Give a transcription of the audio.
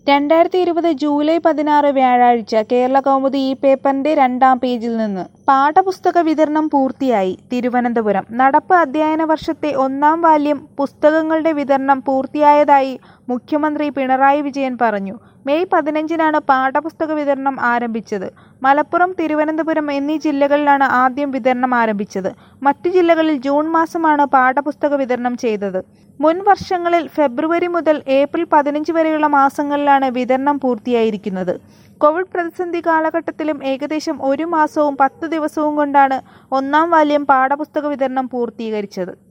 രണ്ടായിരത്തി ഇരുപത് ജൂലൈ പതിനാറ് വ്യാഴാഴ്ച കേരള കൗമുദി ഈ പേപ്പറിന്റെ രണ്ടാം പേജിൽ നിന്ന് പാഠപുസ്തക വിതരണം പൂർത്തിയായി തിരുവനന്തപുരം നടപ്പ് അധ്യയന വർഷത്തെ ഒന്നാം വാല്യം പുസ്തകങ്ങളുടെ വിതരണം പൂർത്തിയായതായി മുഖ്യമന്ത്രി പിണറായി വിജയൻ പറഞ്ഞു മെയ് പതിനഞ്ചിനാണ് പാഠപുസ്തക വിതരണം ആരംഭിച്ചത് മലപ്പുറം തിരുവനന്തപുരം എന്നീ ജില്ലകളിലാണ് ആദ്യം വിതരണം ആരംഭിച്ചത് മറ്റു ജില്ലകളിൽ ജൂൺ മാസമാണ് പാഠപുസ്തക വിതരണം ചെയ്തത് മുൻ വർഷങ്ങളിൽ ഫെബ്രുവരി മുതൽ ഏപ്രിൽ പതിനഞ്ച് വരെയുള്ള മാസങ്ങളിലാണ് വിതരണം പൂർത്തിയായിരിക്കുന്നത് കോവിഡ് പ്രതിസന്ധി കാലഘട്ടത്തിലും ഏകദേശം ഒരു മാസവും പത്ത് ദിവസവും കൊണ്ടാണ് ഒന്നാം വാല്യം പാഠപുസ്തക വിതരണം പൂർത്തീകരിച്ചത്